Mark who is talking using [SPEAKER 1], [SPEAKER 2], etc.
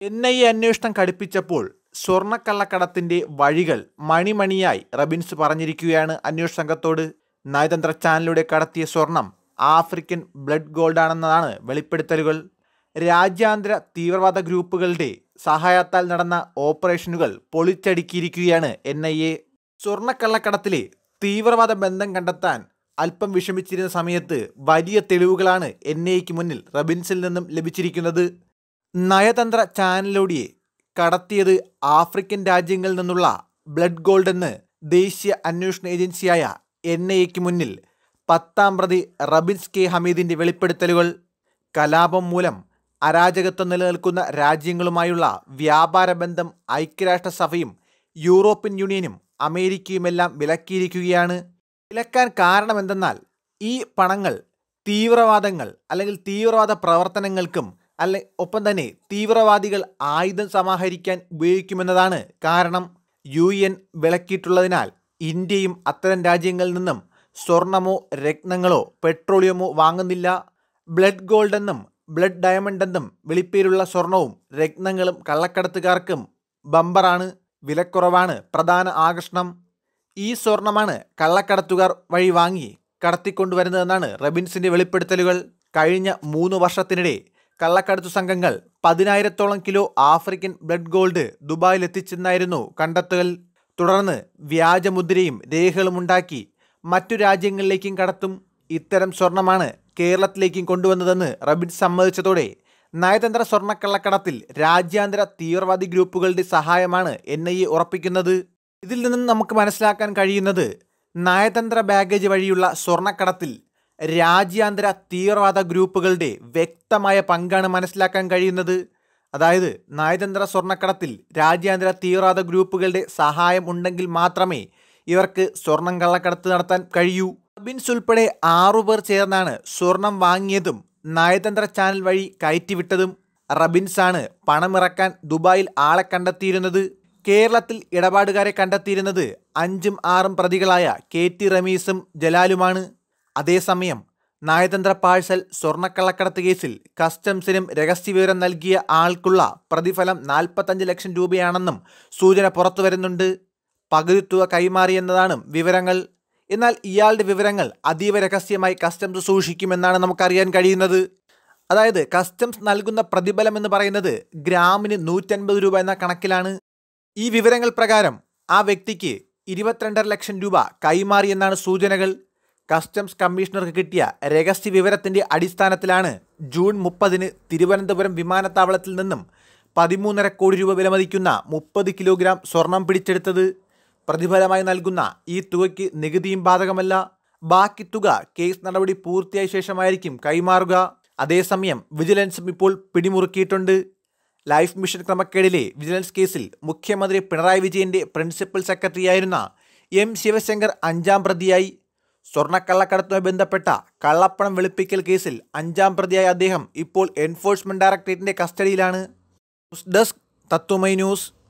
[SPEAKER 1] N I A അന്വേഷണം കടുപ്പിച്ചപ്പോൾ സ്വർണ്ണക്കള്ളക്കടത്തിന്റെ വഴികൾ മണിമണിയായി റബിൻസ് പറഞ്ഞിരിക്കുകയാണ് അന്വേഷണ സംഘത്തോട് നയതന്ത്ര ചാനലിലൂടെ കടത്തിയ സ്വർണം ആഫ്രിക്കൻ ബ്ലഡ് ഗോൾഡാണെന്നതാണ് വെളിപ്പെടുത്തലുകൾ രാജ്യാന്തര തീവ്രവാദ ഗ്രൂപ്പുകളുടെ സഹായത്താൽ നടന്ന ഓപ്പറേഷനുകൾ പൊളിച്ചടുക്കിയിരിക്കുകയാണ് എൻ ഐ എ സ്വർണ്ണക്കള്ളക്കടത്തിലെ തീവ്രവാദ ബന്ധം കണ്ടെത്താൻ അല്പം വിഷമിച്ചിരുന്ന സമയത്ത് വലിയ തെളിവുകളാണ് എൻ ഐക്ക് മുന്നിൽ റബിൻസിൽ നിന്നും ലഭിച്ചിരിക്കുന്നത് നയതന്ത്ര ചാനലിലൂടെ കടത്തിയത് ആഫ്രിക്കൻ രാജ്യങ്ങളിൽ നിന്നുള്ള ബ്ലഡ് ഗോൾഡ് എന്ന് ദേശീയ അന്വേഷണ ഏജൻസിയായ എൻ ഐക്ക് മുന്നിൽ പത്താം പ്രതി റബിൻസ് കെ ഹമീദിന്റെ വെളിപ്പെടുത്തലുകൾ കലാപം മൂലം അരാജകത്വം നിലനിൽക്കുന്ന രാജ്യങ്ങളുമായുള്ള വ്യാപാര ബന്ധം ഐക്യരാഷ്ട്രസഭയും യൂറോപ്യൻ യൂണിയനും അമേരിക്കയുമെല്ലാം വിലക്കിയിരിക്കുകയാണ് വിലക്കാൻ കാരണമെന്തെന്നാൽ ഈ പണങ്ങൾ തീവ്രവാദങ്ങൾ അല്ലെങ്കിൽ തീവ്രവാദ പ്രവർത്തനങ്ങൾക്കും അല്ലെ ഒപ്പം തന്നെ തീവ്രവാദികൾ ആയുധം സമാഹരിക്കാൻ ഉപയോഗിക്കുമെന്നതാണ് കാരണം യു എൻ വിലക്കിയിട്ടുള്ളതിനാൽ ഇന്ത്യയും അത്തരം രാജ്യങ്ങളിൽ നിന്നും സ്വർണമോ രത്നങ്ങളോ പെട്രോളിയമോ വാങ്ങുന്നില്ല ബ്ലഡ് ഗോൾഡ് എന്നും ബ്ലഡ് ഡയമണ്ട് എന്നും വിളിപ്പേരുള്ള സ്വർണവും രത്നങ്ങളും കള്ളക്കടത്തുകാർക്കും ബമ്പറാണ് വിലക്കുറവാണ് പ്രധാന ആകർഷണം ഈ സ്വർണമാണ് കള്ളക്കടത്തുകാർ വഴി വാങ്ങി കടത്തിക്കൊണ്ടുവരുന്നതെന്നാണ് റബിൻസിന്റെ വെളിപ്പെടുത്തലുകൾ കഴിഞ്ഞ മൂന്ന് വർഷത്തിനിടെ കള്ളക്കടത്തു സംഘങ്ങൾ പതിനായിരത്തോളം കിലോ ആഫ്രിക്കൻ ബ്ലഡ് ഗോൾഡ് ദുബായിൽ എത്തിച്ചെന്നായിരുന്നു കണ്ടെത്തൽ തുടർന്ന് വ്യാജമുദ്രയും രേഖകളും ഉണ്ടാക്കി മറ്റു രാജ്യങ്ങളിലേക്കും കടത്തും ഇത്തരം സ്വർണമാണ് കേരളത്തിലേക്കും കൊണ്ടുവന്നതെന്ന് റബിൻ സമ്മതിച്ചതോടെ നയതന്ത്ര സ്വർണ്ണക്കള്ളക്കടത്തിൽ രാജ്യാന്തര തീവ്രവാദി ഗ്രൂപ്പുകളുടെ സഹായമാണ് എൻ ഐ എ ഉറപ്പിക്കുന്നത് ഇതിൽ നിന്നും നമുക്ക് മനസ്സിലാക്കാൻ കഴിയുന്നത് നയതന്ത്ര ബാഗേജ് വഴിയുള്ള സ്വർണ്ണക്കടത്തിൽ രാജ്യാന്തര തീവ്രവാദ ഗ്രൂപ്പുകളുടെ വ്യക്തമായ പങ്കാണ് മനസ്സിലാക്കാൻ കഴിയുന്നത് അതായത് നയതന്ത്ര സ്വർണ്ണക്കടത്തിൽ രാജ്യാന്തര തീവ്രവാദ ഗ്രൂപ്പുകളുടെ സഹായം ഉണ്ടെങ്കിൽ മാത്രമേ ഇവർക്ക് സ്വർണം കള്ളക്കടത്ത് നടത്താൻ കഴിയൂ റബിൻസ് ഉൾപ്പെടെ ആറുപേർ ചേർന്നാണ് സ്വർണം വാങ്ങിയതും നയതന്ത്ര ചാനൽ വഴി കയറ്റിവിട്ടതും റബിൻസാണ് പണമിറക്കാൻ ദുബായിൽ ആളെ കണ്ടെത്തിയിരുന്നത് കേരളത്തിൽ ഇടപാടുകാരെ കണ്ടെത്തിയിരുന്നത് അഞ്ചും ആറും പ്രതികളായ കെ ടി റമീസും ജലാലുമാണ് അതേസമയം നയതന്ത്ര പാഴ്സൽ സ്വർണ്ണക്കള്ളക്കടത്ത് കേസിൽ കസ്റ്റംസിനും രഹസ്യവിവരം നൽകിയ ആൾക്കുള്ള പ്രതിഫലം നാൽപ്പത്തഞ്ച് ലക്ഷം രൂപയാണെന്നും സൂചന പുറത്തുവരുന്നുണ്ട് പകുതി തുക കൈമാറിയെന്നതാണ് വിവരങ്ങൾ എന്നാൽ ഇയാളുടെ വിവരങ്ങൾ അതീവ രഹസ്യമായി കസ്റ്റംസ് സൂക്ഷിക്കുമെന്നാണ് നമുക്കറിയാൻ കഴിയുന്നത് അതായത് കസ്റ്റംസ് നൽകുന്ന പ്രതിഫലം എന്ന് പറയുന്നത് ഗ്രാമിന് നൂറ്റൻപത് രൂപ എന്ന കണക്കിലാണ് ഈ വിവരങ്ങൾ പ്രകാരം ആ വ്യക്തിക്ക് ഇരുപത്തിരണ്ടര ലക്ഷം രൂപ കൈമാറിയെന്നാണ് സൂചനകൾ കസ്റ്റംസ് കമ്മീഷണർക്ക് കിട്ടിയ രഹസ്യ വിവരത്തിന്റെ അടിസ്ഥാനത്തിലാണ് ജൂൺ മുപ്പതിന് തിരുവനന്തപുരം വിമാനത്താവളത്തിൽ നിന്നും പതിമൂന്നര കോടി രൂപ വിലമതിക്കുന്ന മുപ്പത് കിലോഗ്രാം സ്വർണം പിടിച്ചെടുത്തത് പ്രതിഫലമായി നൽകുന്ന ഈ തുകയ്ക്ക് നികുതിയും ബാധകമല്ല ബാക്കി തുക കേസ് നടപടി പൂർത്തിയായ ശേഷമായിരിക്കും കൈമാറുക അതേസമയം വിജിലൻസും ഇപ്പോൾ പിടിമുറുക്കിയിട്ടുണ്ട് ലൈഫ് മിഷൻ ക്രമക്കേടിലെ വിജിലൻസ് കേസിൽ മുഖ്യമന്ത്രി പിണറായി വിജയന്റെ പ്രിൻസിപ്പൽ സെക്രട്ടറിയായിരുന്ന എം ശിവശങ്കർ അഞ്ചാം പ്രതിയായി സ്വർണ്ണക്കള്ളക്കടത്തുമായി ബന്ധപ്പെട്ട കള്ളപ്പണം വെളുപ്പിക്കൽ കേസിൽ അഞ്ചാം പ്രതിയായ അദ്ദേഹം ഇപ്പോൾ എൻഫോഴ്സ്മെന്റ് ഡയറക്ടറേറ്റിന്റെ കസ്റ്റഡിയിലാണ് ന്യൂസ് ഡെസ്ക് തത്വമൈ ന്യൂസ്